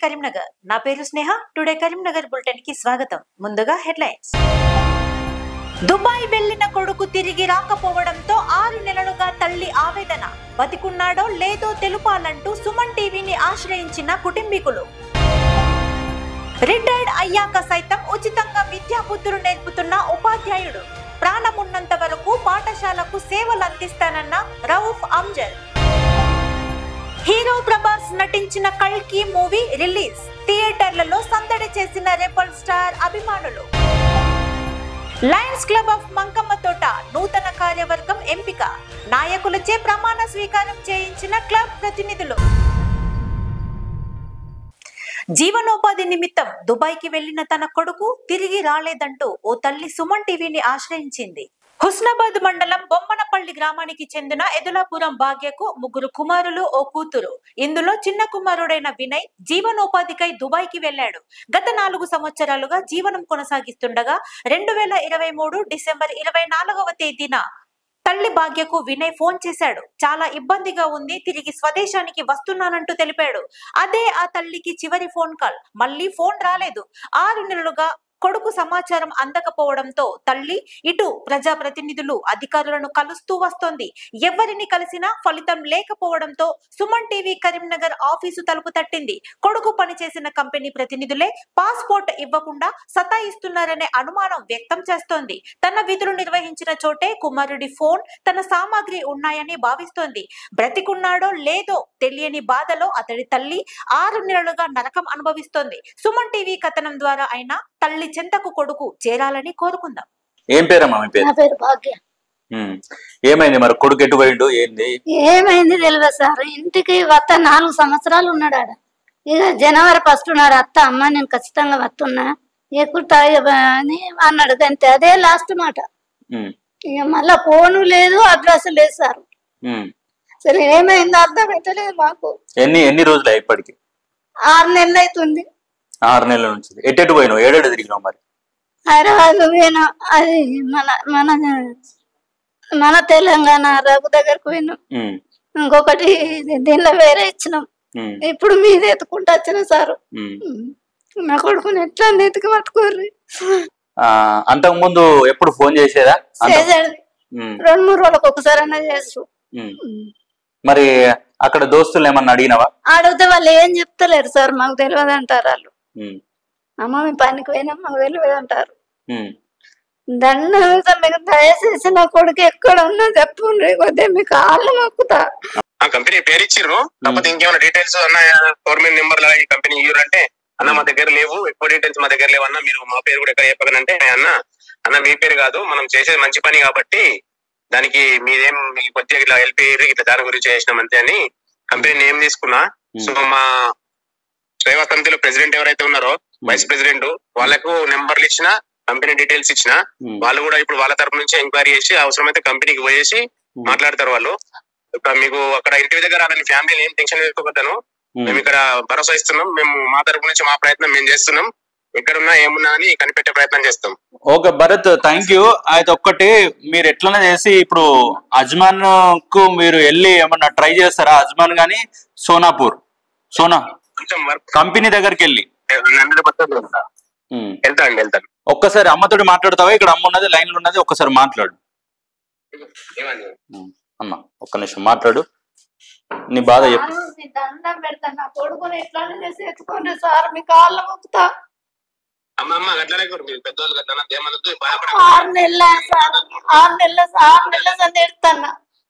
కరీంనగర్ నా పేరు స్నేహ today Karimnagar bulletin కి స్వాగతం ముందుగా హెడ్లైన్స్ దుబాయ్ వెళ్లిన కొడుకు తిరిగి రాకపోవడంతో ఆరు నెలలుగా తల్లి ఆవేదన బతికున్నాడో లేదో తెలుపాలంటూ సుమన్ టీవీని ఆశ్రయించిన కుటుంబీకులు రిటైర్డ్ అయ్యాక సైతం ఉచితంగా విద్యాబుద్ధులు నేర్పుతున్న ఉపాధ్యాయుడు ప్రాణమున్నంత వరకు పాఠశాలకు సేవలు అందిస్తానన్న రౌఫ్ అంజద్ హీరో ప్రభాస్ నటించిన కల్కి మూవీ రిలీజ్ థియేటర్లలో సందడి చేసిన రెబల్ స్టార్ అభిమానులు Lions Club of Mankamma Thota నూతన కార్యవర్గం ఎంపిక నాయకులచే ప్రమాణ స్వీకారం చేయించిన క్లబ్ ప్రతినిధులు జీవనోపాధి నిమిత్తం దుబాయ్కి వెళ్లిన తన కొడుకు తిరిగి రాలేదంటూ ఓ తల్లి సుమన్ టీవీని ఆశ్రయించింది హుస్నాబాద్ మండలం బొమ్మనపల్లి గ్రామానికి చెందిన ఎదులాపురం భాగ్యకు ముగ్గురు కుమారులు ఓ కూతురు ఇందులో చిన్న కుమారుడైన వినయ్ జీవనోపాధికై దుబాయ్కి వెళ్లాడు గత నాలుగు సంవత్సరాలుగా జీవనం కొనసాగిస్తుండగా రెండు వేల ఇరవై మూడు డిసెంబర్ ఇరవై నాలుగవ తేదీన తల్లి భాగ్యకు వినయ్ ఫోన్ చేశాడు చాలా ఇబ్బందిగా ఉంది తిరిగి స్వదేశానికి వస్తున్నానంటూ తెలిపాడు అదే ఆ తల్లికి చివరి ఫోన్ కాల్ మళ్ళీ ఫోన్ రాలేదు ఆరు నెలలుగా కొడుకు సమాచారం అందకపోవడంతో తల్లి ఇటు ప్రజాప్రతినిధులు అధికారులను కలుస్తూ వస్తోంది ఎవరిని కలిసినా ఫలితం లేకపోవడంతో సుమన్ టీవీ కరీంనగర్ ఆఫీసు తలుపు తట్టింది కొడుకు పనిచేసిన కంపెనీ ప్రతినిధులే పాస్పోర్ట్ ఇవ్వకుండా సతాయిస్తున్నారనే అనుమానం వ్యక్తం చేస్తోంది తన విధులు నిర్వహించిన చోటే కుమారుడి ఫోన్ తన సామాగ్రి ఉన్నాయని భావిస్తోంది బ్రతికున్నాడో లేదో తెలియని బాధలో అతడి తల్లి ఆరు నెలలుగా నరకం అనుభవిస్తోంది సుమన్ టీవీ కథనం ద్వారా అయినా తల్లి చెంతకు కొడుకు చేరాలని కోరుకుందాం ఏం పేరమ్మా మీ పేరు నా పేరు భాగ్య ఉమ్. ఏమైంది మరి కొడుకు ఎటు పోయిండు ఏంది ఏమైంది తెలియదు సార్ ఇంటికి వత్త నాలుగు సంవత్సరాలు ఉన్నాడు ఆడ ఇక జనవరి ఫస్ట్ ఉన్నాడు అత్త అమ్మ నేను ఖచ్చితంగా వస్తున్నా ఎక్కుతా అని అన్నాడు అంతే అదే లాస్ట్ మాట ఉమ్. ఇక మళ్ళా ఫోను లేదు అడ్రస్ లేదు సార్ ఉమ్. అసలు ఏమైందో అర్థమైతలేదు మాకు ఎన్ని ఎన్ని రోజులు ఇప్పటికి ఆరు నెలలు అవుతుంది ఆరు నెలల నుంచి ఎట్టెటు పోయినావు ఏడేడు తిరిగినావు మరి హైదరాబాద్ పోయినా అది మన మన మన తెలంగాణ రఘు దగ్గరకు పోయినాం ఉమ్. ఇంకొకటి దీనిలో వేరే ఇచ్చినాం ఉమ్. ఇప్పుడు మీద ఎత్తుకుంటూ వచ్చిన సారు ఉమ్. నా కొడుకుని ఎట్లా నెతికి పట్టుకోర్రి ఆ, అంతకు ముందు ఎప్పుడు ఫోన్ చేసేదా అంత- చేసాడు ఉమ్. రెండు మూడు రోజులకు ఒకసారి అన్నా చేసు ఉమ్. మరి అక్కడ దోస్తులు ఏమన్నా అడిగినావా అడిగితే వాళ్ళు ఏం చెప్తలేరు సార్ మాకు తెలియదు అంటారు వాళ్ళు ఉమ్. అమ్మ మేము పనికి పోయినా మాకు తెలియదు అంటారు ఉమ్. దండం పెడతా మీకు దయచేసి నా కొడుకు ఎక్కడ ఉన్నా చెప్పండి కొద్దిగా మీకు కాళ్ళు మొక్కుతా ఆ కంపెనీ పేరు ఇచ్చిర్రు కాకపోతే ఇంకేమైనా డీటెయిల్స్ అన్న గవర్నమెంట్ నెంబర్ లాగా ఈ కంపెనీ ఇయ్యరు అంటే అన్న మా దగ్గర లేవు ఎక్కువ డీటెయిల్స్ మా దగ్గర లేవు అన్న మీరు మా పేరు కూడా ఎక్కడ చెప్పగలంటే అన్న అన్న మీ పేరు కాదు మనం చేసేది మంచి పని కాబట్టి దానికి మీదేం మీకు కొద్దిగా ఇట్లా హెల్ప్ ఇట్లా దాని గురించి చేసినాం అంతే అని కంపెనీ నేమ్ తీసుకున్నా సో మా సేవా సమితిలో ప్రెసిడెంట్ ఎవరైతే ఉన్నారో వైస్ ప్రెసిడెంట్ వాళ్ళకు నెంబర్లు ఇచ్చిన కంపెనీ డీటెయిల్స్ ఇచ్చిన ఉమ్. వాళ్ళు కూడా ఇప్పుడు వాళ్ళ తరపు నుంచి ఎంక్వైరీ చేసి అవసరమైతే కంపెనీకి పోయేసి ఉమ్. మాట్లాడతారు వాళ్ళు ఇప్పుడు మీకు అక్కడ ఇంటి దగ్గర అలాంటి ఫ్యామిలీ ఏం టెన్షన్ తీసుకోవద్దాను ఉమ్. మేము ఇక్కడ భరోసా ఇస్తున్నాం మేము మా తరపు నుంచి మా ప్రయత్నం మేము చేస్తున్నాం ఎక్కడున్నా ఏమున్నా అని కనిపెట్టే ప్రయత్నం చేస్తాం ఓకే భరత్ థ్యాంక్ యూ అయితే ఒక్కటి మీరు ఎట్లనే చేసి ఇప్పుడు అజ్మాన్ కు మీరు వెళ్ళి ఏమన్నా ట్రై చేస్తారా అజ్మాన్ గాని సోనాపూర్ సోనా కొంచెం వర్క్ కంపెనీ దగ్గరికి వెళ్ళి హండ్రెడ్ పర్సెంట్ వెళ్తా ఉమ్. వెళ్తా అండి వెళ్తాను ఒక్కసారి అమ్మతోటి మాట్లాడతావా ఇక్కడ అమ్మ ఉన్నది లైన్ లో ఉన్నది ఒక్కసారి మాట్లాడు ఏమని ఉమ్. అమ్మ ఒక్క నిమిషం మాట్లాడు నీ బాధ చెప్పు సారు, మీ దండం పెడతా నా కొడుకుని ఎట్లా చేసి ఎత్తుకోండి సార్ మీ కాళ్ళు మొక్కుతా అమ్మ అమ్మ అట్లనే కూడా మీరు పెద్దవాళ్ళు కదా ఏమనొద్దు ఆరు బాధపడ నెలల సార్ ఆరు నెలల ఆరు నెలల సంది ఎడతాను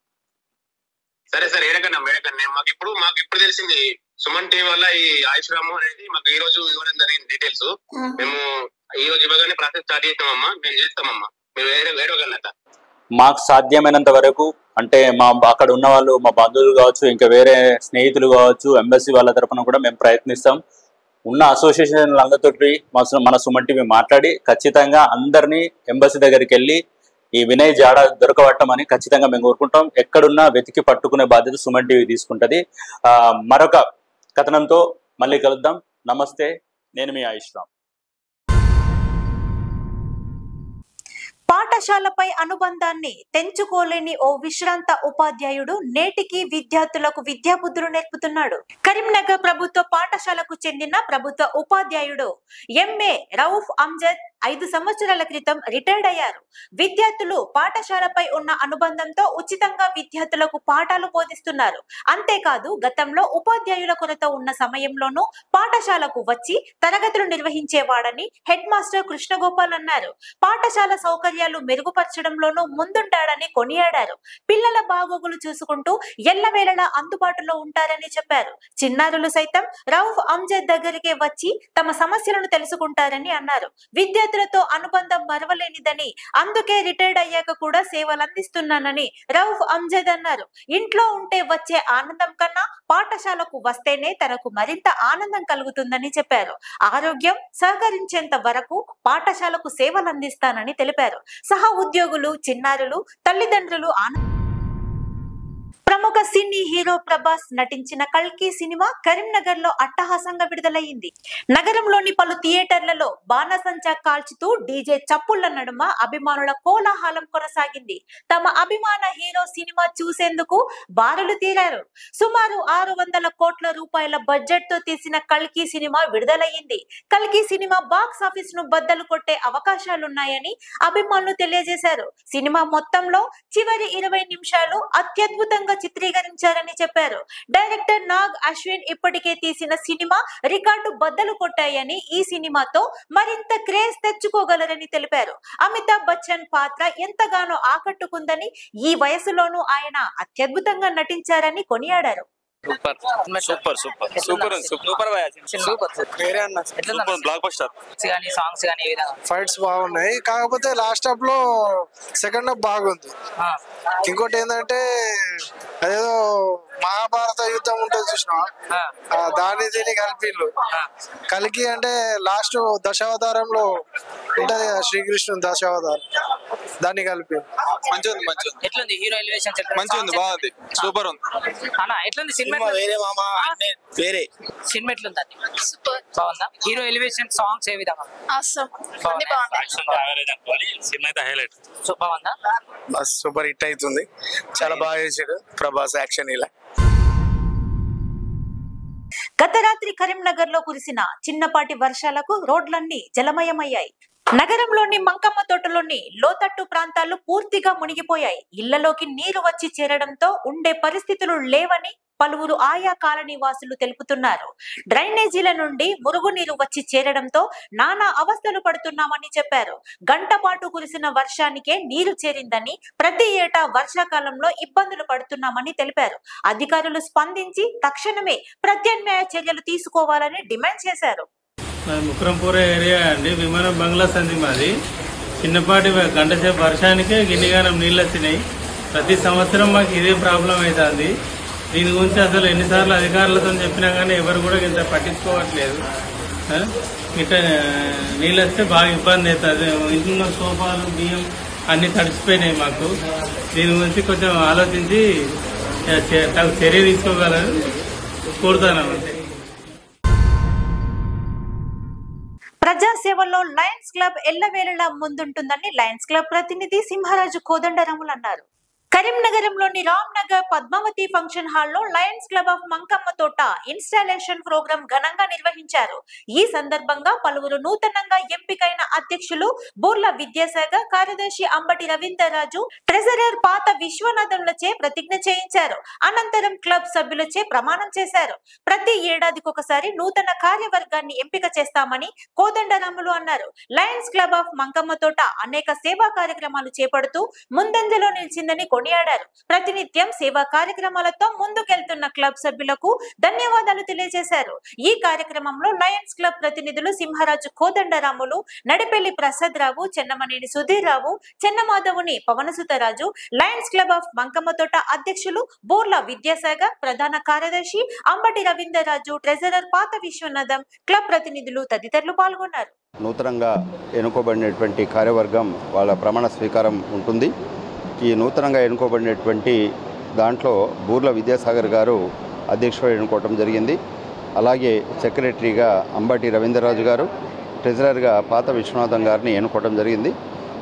సరే సరే ఏడకన్నా ఏడకన్నా మాకు ఇప్పుడు మాకు ఇప్పుడు తెలిసింది సుమన్ టీవీ వల్ల ఈ ఆయుష్ రాము అనేది మాకు ఈ రోజు ఇవ్వడం జరిగింది డీటెయిల్స్ మేము ఈ రోజు ఇవ్వగానే ప్రాసెస్ స్టార్ట్ చేస్తామమ్మా మేము చేస్తామమ్మా మీరు వేరే వేడవగలట మాకు సాధ్యమైనంత వరకు అంటే మా అక్కడ ఉన్న వాళ్ళు మా బంధువులు కావచ్చు ఇంకా వేరే స్నేహితులు కావచ్చు ఎంబసీ వాళ్ళ తరపున కూడా మేము ప్రయత్నిస్తాం ఉన్న అసోసియేషన్ అందరితోటి మా సు- మన సుమన్ టీవీ మాట్లాడి ఖచ్చితంగా అందరినీ ఎంబసీ దగ్గరికి వెళ్ళి ఈ వినయ్ జాడ దొరకబట్టమని ఖచ్చితంగా మేము కోరుకుంటాం ఎక్కడున్నా వెతికి పట్టుకునే బాధ్యత సుమన్ టీవీ తీసుకుంటది ఆ, మరొక కథనంతో మళ్ళీ కలుద్దాం నమస్తే నేను మీ ఆయుష్ రామ్ పాఠ పాఠశాలపై అనుబంధాన్ని తెంచుకోలేని ఓ విశ్రాంత ఉపాధ్యాయుడు నేటికి విద్యార్థులకు విద్యాబుద్ధులు నేర్పుతున్నాడు కరీంనగర్ ప్రభుత్వ పాఠశాలకు చెందిన ప్రభుత్వ ఉపాధ్యాయుడు ఎంఏ రౌఫ్ అంజద్ ఐదు సంవత్సరాల క్రితం రిటైర్డ్ అయ్యారు విద్యార్థులు పాఠశాలపై ఉన్న అనుబంధంతో ఉచితంగా విద్యార్థులకు పాఠాలు బోధిస్తున్నారు అంతేకాదు గతంలో ఉపాధ్యాయుల కొరత ఉన్న సమయంలోనూ పాఠశాలకు వచ్చి తరగతులు నిర్వహించేవాడని హెడ్ మాస్టర్ కృష్ణగోపాల్ అన్నారు పాఠశాల సౌకర్యాలు మెరుగుపరచడంలోనూ ముందుంటాడని కొనియాడారు పిల్లల బాగోగులు చూసుకుంటూ ఎల్లవేళలా అందుబాటులో ఉంటారని చెప్పారు చిన్నారులు సైతం రౌఫ్ అంజద్ దగ్గరికే వచ్చి తమ సమస్యలను తెలుసుకుంటారని అన్నారు విద్యార్థులతో అనుబంధం మరవలేనిదని అందుకే రిటైర్డ్ అయ్యాక కూడా సేవలు అందిస్తున్నానని రౌఫ్ అంజద్ అన్నారు ఇంట్లో ఉంటే వచ్చే ఆనందం కన్నా పాఠశాలకు వస్తేనే తనకు మరింత ఆనందం కలుగుతుందని చెప్పారు ఆరోగ్యం సహకరించేంత వరకు పాఠశాలకు సేవలు అందిస్తానని తెలిపారు సహ ఉద్యోగులు చిన్నారులు తల్లిదండ్రులు ఆనంద ప్రముఖ సినీ హీరో ప్రభాస్ నటించిన కల్కి సినిమా కరీంనగర్ లో అట్టహాసంగా విడుదలయ్యింది నగరంలోని పలు థియేటర్లలో బాణసంచా కాల్చుతూ డీజే చప్పుళ్ల నడుమ అభిమానుల కోలాహలం కొనసాగింది తమ అభిమాన హీరో సినిమా చూసేందుకు బారులు తీరారు సుమారు ఆరు వందల కోట్ల రూపాయల బడ్జెట్ తో తీసిన కల్కి సినిమా విడుదలయ్యింది కల్కి సినిమా బాక్స్ ఆఫీస్ ను బద్దలు కొట్టే అవకాశాలున్నాయని అభిమానులు తెలియజేశారు సినిమా మొత్తంలో చివరి ఇరవై నిమిషాలు అత్యద్భుతంగా చిత్రీకరించారని చెప్పారు డైరెక్టర్ నాగ్ అశ్విన్ ఇప్పటికే తీసిన సినిమా రికార్డు బద్దలు కొట్టాయని ఈ సినిమాతో మరింత క్రేజ్ తెచ్చుకోగలరని తెలిపారు అమితాబ్ బచ్చన్ పాత్ర ఎంతగానో ఆకట్టుకుందని ఈ వయసులోనూ ఆయన అత్యద్భుతంగా నటించారని కొనియాడారు super super super super super super వేరే అన్న ఎట్లా బ్లాక్ బస్టర్ కానీ సాంగ్స్ కానీ ఏ విధంగా ఫైట్స్ బాగున్నాయి కాకపోతే లాస్ట్ హాఫ్ లో సెకండ్ హాఫ్ బాగుంది ఆ, ఇంకోటి ఏంటంటే అదేదో మహాభారత యుద్ధం ఉంటుంది చూసిన ఆ, దాన్ని దీన్ని కలిపిళ్ళు ఆ. కలికి అంటే లాస్ట్ దశావతారంలో ఉంటది కదా శ్రీకృష్ణుని దశావతారం దాన్ని కలిపి మంచిగా ఉంది మంచిగా ఉంది ఎట్లుంది హీరో ఎలివేషన్ మంచిగా ఉంది బాగుంది సూపర్ ఉంది అన్న ఎట్లుంది సినిమా సినిమా వేరే మామ అన్నీ వేరే సినిమా ఎట్లుంది అది సూపర్ బాగుందా హీరో ఎలివేషన్ సాంగ్స్ ఏ విధంగా ఆసమ్ అన్ని బాగున్నాయి సినిమా అయితే హైలైట్ సో బాగుందా బస్ సూపర్ హిట్ అవుతుంది చాలా బాగా చేసాడు ప్రభాస్ యాక్షన్ ఇలా గత రాత్రి కరీంనగర్ లో కురిసిన చిన్నపాటి వర్షాలకు రోడ్లన్నీ జలమయమయ్యాయి నగరంలోని మంకమ్మ తోటలోని లోతట్టు ప్రాంతాలు పూర్తిగా మునిగిపోయాయి ఇళ్లలోకి నీరు వచ్చి చేరడంతో ఉండే పరిస్థితులు లేవని పలువురు ఆయా కాలనీ వాసులు తెలుపుతున్నారు డ్రైనేజీల నుండి మురుగునీరు వచ్చి చేరడంతో నానా అవస్థలు పడుతున్నామని చెప్పారు గంట పాటు కురిసిన వర్షానికే నీరు చేరిందని ప్రతి ఏటా వర్షాకాలంలో ఇబ్బందులు పడుతున్నామని తెలిపారు అధికారులు స్పందించి తక్షణమే ప్రత్యామ్నాయ చర్యలు తీసుకోవాలని డిమాండ్ చేశారు మాది ముక్రంపూర ఏరియా అండి విమానం బంగ్లా సంది మాది చిన్నపాటి వ- గంట సేపు వర్షానికే గిన్నిగానం నీళ్ళు వచ్చినాయి ప్రతి సంవత్సరం మాకు ఇదే ప్రాబ్లం అవుతుంది దీని గురించి అసలు ఎన్నిసార్లు అధికారులతో చెప్పినా కానీ ఎవరు కూడా ఇంత పట్టించుకోవట్లేదు ఆ? ఇట్లా నీళ్ళు వస్తే బాగా ఇబ్బంది అవుతుంది ఇంట్లో సోఫాలు బియ్యం అన్ని తడిసిపోయినాయి మాకు దీని గురించి కొంచెం ఆలోచించి చే- తగు చర్య తీసుకోగలని కోరుతాను అంతే ప్రజాసేవలో లయన్స్ క్లబ్ ఎల్లవేళలా ముందుంటుందని లయన్స్ క్లబ్ ప్రతినిధి సింహరాజు కోదండరాములు అన్నారు కరీంనగరంలోని రామ్ నగర్ పద్మావతి ఫంక్షన్ హాల్లో Lions Club of Mankamma Thota installation programme ఘనంగా నిర్వహించారు ఈ సందర్భంగా పలువురు నూతనంగా ఎంపికైన అధ్యక్షులు బోర్ల విద్యాసాగర్ కార్యదర్శి అంబటి రవీందర్ రాజు ట్రెజరర్ పాత విశ్వనాథంలచే ప్రతిజ్ఞ చేయించారు అనంతరం క్లబ్ సభ్యులచే ప్రమాణం చేశారు ప్రతి ఏడాదికొకసారి నూతన కార్యవర్గాన్ని ఎంపిక చేస్తామని కోదండరాములు అన్నారు లయన్స్ క్లబ్ ఆఫ్ మంకమ్మ తోట అనేక సేవా కార్యక్రమాలు చేపడుతూ ముందంజలో నిలిచిందని కొనియాడారు ప్రతినిత్యం సేవా కార్యక్రమాలతో ముందుకెళ్తున్న క్లబ్ సభ్యులకు ధన్యవాదాలు తెలియజేశారు ఈ కార్యక్రమంలో లయన్స్ క్లబ్ ప్రతినిధులు Simharaju Kodandaramulu Nadipelli Prasad Rao Chennamaneni Sudheer Rao Chennamadhavuni Pavanasutaraju Lions Club of Mankamma Thota అధ్యక్షులు బోర్ల విద్యాసాగర్ ప్రధాన కార్యదర్శి అంబటి రవీందర్ రాజు ట్రెజరర్ పాత విశ్వనాథం క్లబ్ ప్రతినిధులు తదితరులు పాల్గొన్నారు నూతనంగా ఎన్నుకోబడినటువంటి కార్యవర్గం వాళ్ళ ప్రమాణ స్వీకారం ఉంటుంది ఈ నూతనంగా ఎన్నుకోబడినటువంటి దాంట్లో బూర్ల విద్యాసాగర్ గారు అధ్యక్షుడు ఎన్నుకోవటం జరిగింది అలాగే సెక్రటరీగా అంబటి రవీంద్రరాజు గారు ట్రెజరర్గా పాత విశ్వనాథం గారిని ఎన్నుకోవడం జరిగింది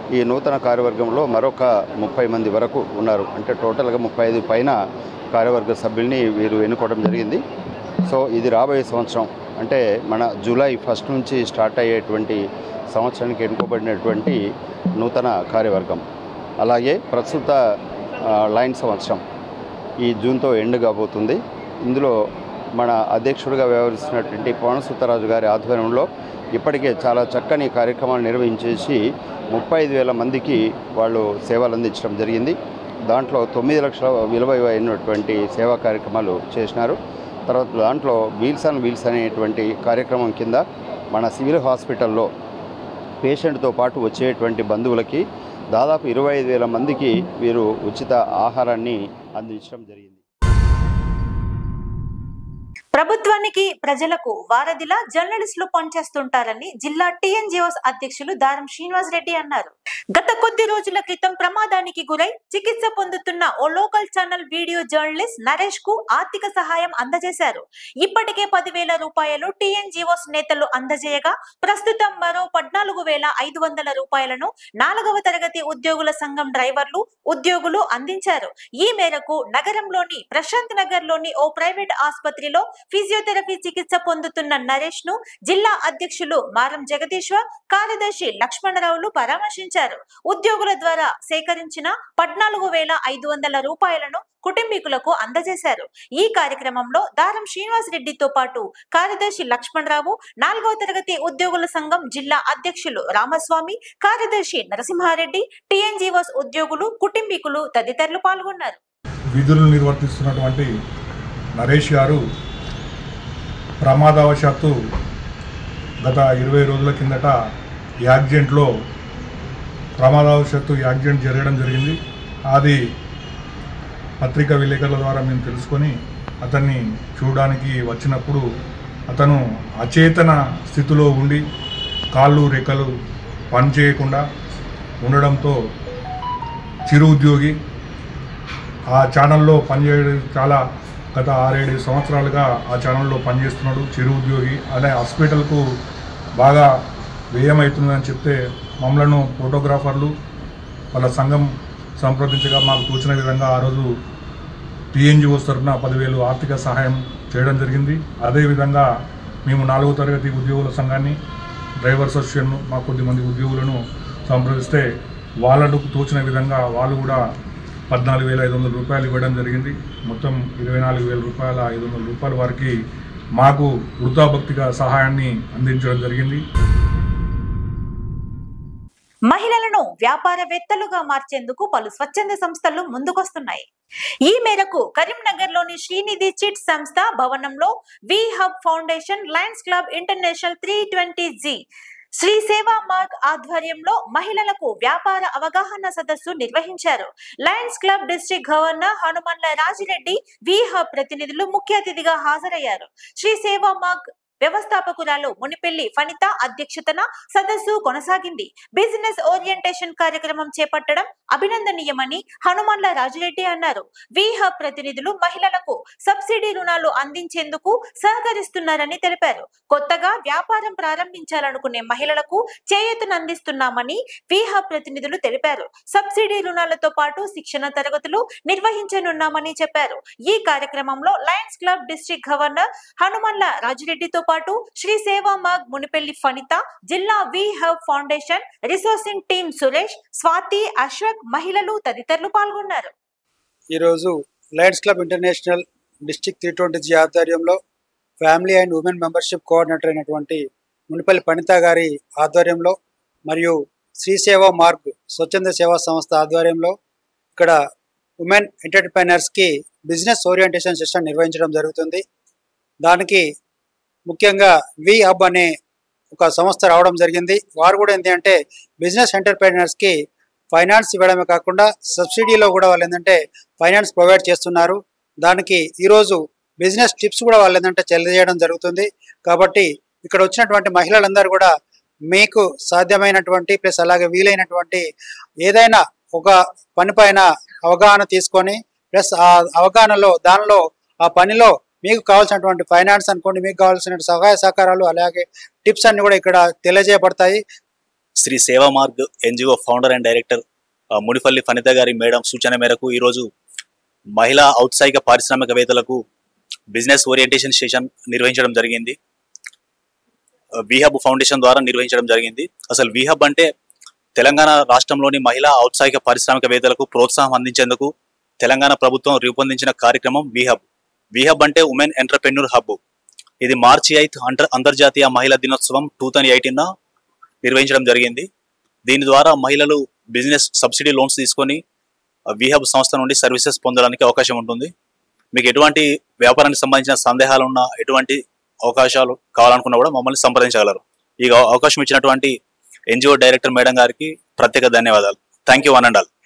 ఈ నూతన కార్యవర్గంలో మరొక ముప్పై మంది వరకు ఉన్నారు అంటే టోటల్గా ముప్పై ఐదు పైన కార్యవర్గ సభ్యుల్ని వీరు ఎన్నుకోవడం జరిగింది సో ఇది రాబోయే సంవత్సరం అంటే మన జూలై ఫస్ట్ నుంచి స్టార్ట్ అయ్యేటువంటి సంవత్సరానికి ఎన్నుకోబడినటువంటి నూతన కార్యవర్గం అలాగే ప్రస్తుత ఆ, లైన్ సంవత్సరం ఈ జూన్తో ఎండ్ కాబోతుంది ఇందులో మన అధ్యక్షుడిగా వ్యవహరిస్తున్నటువంటి పవన సుత్తరాజు గారి ఆధ్వర్యంలో ఇప్పటికే చాలా చక్కని కార్యక్రమాలు నిర్వహించేసి ముప్పై ఐదు వేల మందికి వాళ్ళు సేవలు అందించడం జరిగింది దాంట్లో తొమ్మిది లక్షల విలువ అయినటువంటి సేవా కార్యక్రమాలు చేసినారు తర్వాత దాంట్లో వీల్స్ అండ్ వీల్స్ అనేటువంటి కార్యక్రమం కింద మన సివిల్ హాస్పిటల్లో పేషెంట్తో పాటు వచ్చేటువంటి బంధువులకి దాదాపు ఇరవై ఐదు వేల మందికి వీరు ఉచిత ఆహారాన్ని అందించడం జరిగింది ప్రభుత్వానికి ప్రజలకు వారధిలా జర్నలిస్టులు పనిచేస్తుంటారని జిల్లా టీఎన్జిఓస్ అధ్యక్షులు దారం శ్రీనివాస్ రెడ్డి అన్నారు గత కొద్ది రోజుల క్రితం ప్రమాదానికి గురై చికిత్స పొందుతున్న ఓ local channel video journalist Naresh కు ఆర్థిక సహాయం అందజేశారు ఇప్పటికే పదివేల రూపాయలు టీఎన్జిఓస్ నేతలు అందజేయగా ప్రస్తుతం మరో పద్నాలుగు వేల ఐదు వందల రూపాయలను నాలుగవ తరగతి ఉద్యోగుల సంఘం డ్రైవర్లు ఉద్యోగులు అందించారు ఈ మేరకు నగరంలోని ప్రశాంత్ నగర్ లోని ఓ ప్రైవేట్ ఆసుపత్రిలో ఫిజియోథెరపీ చికిత్స పొందుతున్న నరేష్ ను జిల్లా అధ్యక్షులు మారం జగదీశ్వర్ కార్యదర్శి లక్ష్మణరావులు పరామర్శించారు ఉద్యోగుల ద్వారా సేకరించిన పద్నాలుగు వేల ఐదు వందల రూపాయలను కుటుంబీకులకు అందజేశారు ఈ కార్యక్రమంలో దారం శ్రీనివాస్ రెడ్డితో పాటు కార్యదర్శి లక్ష్మణరావు నాలుగవ తరగతి ఉద్యోగుల సంఘం జిల్లా అధ్యక్షులు రామస్వామి కార్యదర్శి నరసింహారెడ్డి టిఎన్జీఓస్ ఉద్యోగులు కుటుంబీకులు తదితరులు పాల్గొన్నారు విధులు నిర్వర్తిస్తున్నటువంటి నరేష్ గారు ప్రమాదవశాత్తు గత ఇరవై రోజుల కిందట యాక్సిడెంట్లో ప్రమాదవశాత్తు యాక్సిడెంట్ జరగడం జరిగింది అది పత్రికా విలేకరుల ద్వారా మేము తెలుసుకొని అతన్ని చూడడానికి వచ్చినప్పుడు అతను అచేతన స్థితిలో ఉండి కాళ్ళు రెక్కలు పనిచేయకుండా ఉండడంతో చిరు ఉద్యోగి ఆ ఛానల్లో పనిచేయడం చాలా గత ఆరేడు సంవత్సరాలుగా ఆ ఛానల్లో పనిచేస్తున్నాడు చిరు ఉద్యోగి అనే హాస్పిటల్కు బాగా వ్యయం అవుతుందని చెప్తే మమ్మలను ఫోటోగ్రాఫర్లు వాళ్ళ సంఘం సంప్రదించగా మాకు తోచిన విధంగా ఆ రోజు టీఎన్జిఓస్ తరఫున పదివేలు ఆర్థిక సహాయం చేయడం జరిగింది అదేవిధంగా మేము నాలుగో తరగతి ఉద్యోగుల సంఘాన్ని డ్రైవర్స్ అసోసియేషన్ మా కొద్దిమంది ఉద్యోగులను సంప్రదిస్తే వాళ్ళకు తోచిన విధంగా వాళ్ళు కూడా పద్నాలుగు వేల ఐదు వందల రూపాయలు ఇవ్వడం జరిగింది మొత్తం ఇరవై నాలుగు వేల రూపాయల ఐదు వందల రూపాయల వారికి మాకు వృద్ధాభక్తిగా సహాయాన్ని అందించడం జరిగింది మహిళలను వ్యాపారవేత్తలుగా మార్చేందుకు పలు స్వచ్ఛంద సంస్థలు ముందుకొస్తున్నాయి ఈ మేరకు కరీంనగర్ లోని శ్రీనిధి చిట్ సంస్థ భవనంలో V Hub Foundation Lions Club International three twenty G Shri Seva Marg ఆధ్వర్యంలో మహిళలకు వ్యాపార అవగాహన సదస్సు నిర్వహించారు Lions Club district governor Hanumanla Rajireddy V Hub ప్రతినిధులు ముఖ్య అతిథిగా హాజరయ్యారు శ్రీ సేవా మార్గ్ వ్యవస్థాపకురాలు మునిపెల్లి ఫణిత అధ్యక్షతన సదస్సు కొనసాగింది బిజినెస్ ఓరియంటేషన్ కార్యక్రమం చేపట్టడం అభినందనీయమని హనుమన్ల రాజురెడ్డి అన్నారు వి హబ్ ప్రతినిధులు మహిళలకు సబ్సిడీ రుణాలు అందించేందుకు సహకరిస్తున్నారని తెలిపారు కొత్తగా వ్యాపారం ప్రారంభించాలనుకునే మహిళలకు చేయూతనందిస్తున్నామని వి హబ్ ప్రతినిధులు తెలిపారు సబ్సిడీ రుణాలతో పాటు శిక్షణ తరగతులు నిర్వహించనున్నామని చెప్పారు ఈ కార్యక్రమంలో Lions Club district governor Hanumanla రాజిరెడ్డితో పాటు శ్రీ సేవా మాగ్ మునిపెల్లి ఫణిత జిల్లా V Hub Foundation resourcing team Suresh Swathi Ashwaq మహిళలు తదితరులు పాల్గొన్నారు ఈరోజు Lions Club International district three twenty G ఆధ్వర్యంలో family and women membership coordinator అయినటువంటి మునిపల్లి పణిత గారి ఆధ్వర్యంలో మరియు శ్రీ సేవా మార్గ్ స్వచ్ఛంద సేవా సంస్థ ఆధ్వర్యంలో ఇక్కడ ఉమెన్ ఎంటర్ప్రైనర్స్కి బిజినెస్ ఓరియంటేషన్ సెషన్ నిర్వహించడం జరుగుతుంది దానికి ముఖ్యంగా వి హబ్ అనే ఒక సంస్థ రావడం జరిగింది వారు కూడా ఏంటి అంటే బిజినెస్ ఎంటర్ప్రైనర్స్కి ఫైనాన్స్ ఇవ్వడమే కాకుండా సబ్సిడీలో కూడా వాళ్ళు ఏంటంటే ఫైనాన్స్ ప్రొవైడ్ చేస్తున్నారు దానికి ఈరోజు బిజినెస్ టిప్స్ కూడా వాళ్ళు ఏంటంటే తెలియజేయడం జరుగుతుంది కాబట్టి ఇక్కడ వచ్చినటువంటి మహిళలందరూ కూడా మీకు సాధ్యమైనటువంటి ప్లస్ అలాగే వీలైనటువంటి ఏదైనా ఒక పని పైన అవగాహన తీసుకొని ప్లస్ ఆ అవగాహనలో దానిలో ఆ పనిలో మీకు కావాల్సినటువంటి ఫైనాన్స్ అనుకోండి మీకు కావాల్సిన సహాయ సహకారాలు అలాగే టిప్స్ అన్ని కూడా ఇక్కడ తెలియజేయబడతాయి Shri Seva Marg NGO founder and director ఆ, మునిపల్లి ఫణిత గారి మేడం సూచన మేరకు ఈరోజు మహిళా ఔత్సాహిక పారిశ్రామికవేత్తలకు బిజినెస్ ఓరియంటేషన్ సెషన్ నిర్వహించడం జరిగింది విహబ్ ఫౌండేషన్ ద్వారా నిర్వహించడం జరిగింది అసలు విహబ్ అంటే తెలంగాణ రాష్ట్రంలోని మహిళా ఔత్సాహిక పారిశ్రామికవేత్తలకు ప్రోత్సాహం అందించేందుకు తెలంగాణ ప్రభుత్వం రూపొందించిన కార్యక్రమం విహబ్ విహబ్ అంటే ఉమెన్ ఎంటర్ప్రెన్యూర్ హబ్ ఇది మార్చి ఎయిత్ అంటర్ అంతర్జాతీయ మహిళా దినోత్సవం టూ థౌజండ్ ఎయిటీన్ నిర్వహించడం జరిగింది దీని ద్వారా మహిళలు బిజినెస్ సబ్సిడీ లోన్స్ తీసుకొని విహబ్ సంస్థ నుండి సర్వీసెస్ పొందడానికి అవకాశం ఉంటుంది మీకు ఎటువంటి వ్యాపారానికి సంబంధించిన సందేహాలు ఉన్నా ఎటువంటి అవకాశాలు కావాలనుకున్నా కూడా మమ్మల్ని సంప్రదించగలరు ఈ అవ- అవకాశం ఇచ్చినటువంటి ఎన్జిఓ డైరెక్టర్ మేడం గారికి ప్రత్యేక ధన్యవాదాలు thank you one and all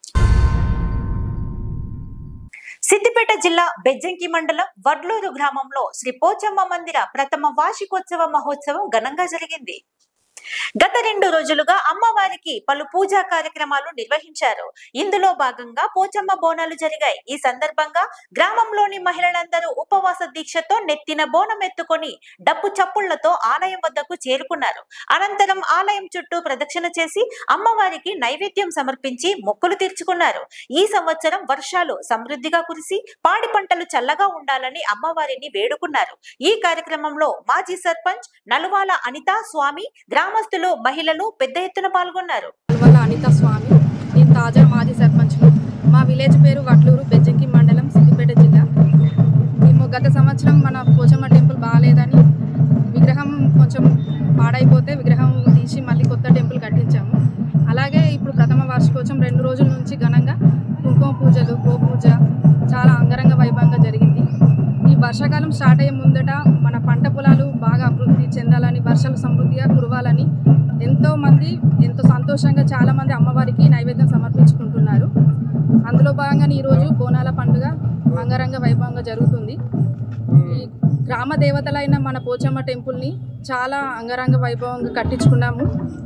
Siddipet జిల్లా బెజ్జంకి మండలం వడ్లూరు గ్రామంలో శ్రీ పోచమ్మ మందిర ప్రథమ వార్షికోత్సవ మహోత్సవం ఘనంగా జరిగింది గత రెండు రోజులుగా అమ్మవారికి పలు పూజా కార్యక్రమాలు నిర్వహించారు ఇందులో భాగంగా పోచమ్మ బోనాలు జరిగాయి ఈ సందర్భంగా గ్రామంలోని మహిళలందరూ ఉపవాస దీక్షతో నెత్తిన బోనం ఎత్తుకొని డప్పు చప్పుళ్లతో ఆలయం వద్దకు చేరుకున్నారు అనంతరం ఆలయం చుట్టూ ప్రదక్షిణ చేసి అమ్మవారికి నైవేద్యం సమర్పించి మొక్కులు తీర్చుకున్నారు ఈ సంవత్సరం వర్షాలు సమృద్ధిగా కురిసి పాడి పంటలు చల్లగా ఉండాలని అమ్మవారిని వేడుకున్నారు ఈ కార్యక్రమంలో మాజీ సర్పంచ్ నలువాల అనితా స్వామి గ్రామస్తులు మహిళలు పెద్ద ఎత్తున పాల్గొన్నారు వల్ల అనిత స్వామి నేను తాజా మాజీ సర్పంచ్ను మా విలేజ్ పేరు వడ్లూరు బెజ్జంకి మండలం సిద్దిపేట జిల్లా మేము గత సంవత్సరం మన పోచమ్మ టెంపుల్ బాగాలేదని విగ్రహం కొంచెం పాడైపోతే విగ్రహం తీసి మళ్ళీ కొత్త టెంపుల్ కట్టించాము అలాగే ఇప్పుడు ప్రథమ వార్షికోత్సవం రెండు రోజుల నుంచి ఘనంగా కుంకుమ పూజలు గో పూజ చాలా అంగరంగ వైభవంగా జరిగింది ఈ వర్షాకాలం స్టార్ట్ అయ్యే ముందట మన పంట పొలాలు బాగా అభివృద్ధి చెందాలని వర్షాలు సమృద్ధిగా కురవాలని ఎంతో మంది ఎంతో సంతోషంగా చాలా మంది అమ్మవారికి నైవేద్యం సమర్పించుకుంటున్నారు అందులో భాగంగానే ఈరోజు బోనాల పండుగ అంగరంగ వైభవంగా జరుగుతుంది ఈ గ్రామ దేవతలైన మన పోచమ్మ టెంపుల్ని చాలా అంగరంగ వైభవంగా కట్టించుకున్నాము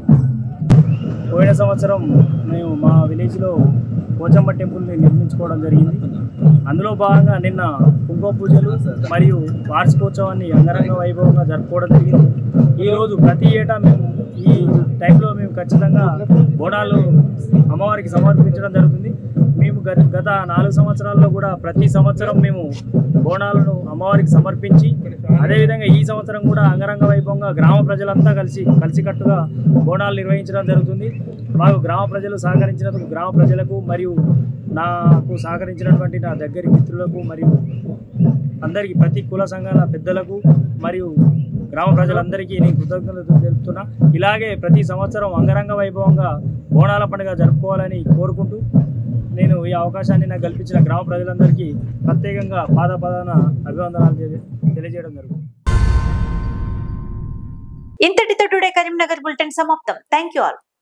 పోయిన సంవత్సరం మేము మా విలేజ్లో పోచమ్మ టెంపుల్ని నిర్మించుకోవడం జరిగింది అందులో భాగంగా నిన్న కుంకుమ పూజలు మరియు వార్షికోత్సవాన్ని అంగరంగ వైభవంగా జరుపుకోవడం జరిగింది ఈరోజు ప్రతి ఏటా మేము ఈ టైంలో మేము ఖచ్చితంగా బోనాలు అమ్మవారికి సమర్పించడం జరుగుతుంది మేము గత గత నాలుగు సంవత్సరాల్లో కూడా ప్రతి సంవత్సరం మేము బోనాలను అమ్మవారికి సమర్పించి అదేవిధంగా ఈ సంవత్సరం కూడా అంగరంగ వైభవంగా గ్రామ ప్రజలంతా కలిసి కలిసికట్టుగా బోనాలు నిర్వహించడం జరుగుతుంది మాకు గ్రామ ప్రజలు సహకరించినందుకు గ్రామ ప్రజలకు మరియు నాకు సహకరించినటువంటి నా దగ్గరి మిత్రులకు మరియు అందరికీ ప్రతి కుల సంఘాల పెద్దలకు మరియు గ్రామ ప్రజలందరికీ నేను కృతజ్ఞతలు తెలుపుతున్నా ఇలాగే ప్రతి సంవత్సరం అంగరంగ వైభవంగా బోనాల పండుగ జరుపుకోవాలని కోరుకుంటూ నేను ఈ అవకాశాన్ని నాకు కల్పించిన గ్రామ ప్రజలందరికీ ప్రత్యేకంగా పాద పాదాన అభివందనాలు తెలియ- తెలియజేయడం జరుగుతుంది ఇంతటితో టుడే కరీంనగర్ బులెటిన్ సమాప్తం థ్యాంక్ యూ ఆల్